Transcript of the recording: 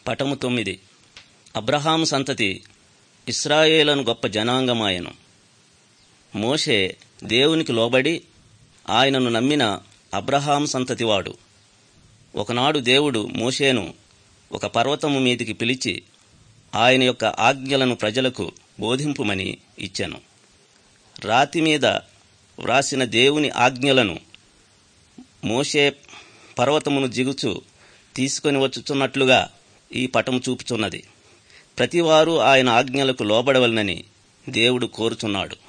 పటము తొమ్మిది అబ్రహాము సంతతి ఇస్రాయేలను గొప్ప జనాంగమాయను మోషే దేవునికి లోబడి ఆయనను నమ్మిన అబ్రహాం సంతతివాడు ఒకనాడు దేవుడు మోషేను ఒక పర్వతము మీదికి పిలిచి ఆయన యొక్క ఆజ్ఞలను ప్రజలకు బోధింపుమని ఇచ్చెను రాతి మీద వ్రాసిన దేవుని ఆజ్ఞలను మోషే పర్వతమును జిగుచు తీసుకొని వచ్చుచున్నట్లుగా ఈ పటము చూపుచున్నది ప్రతివారు ఆయన ఆజ్ఞలకు లోబడవలనని దేవుడు కోరుచున్నాడు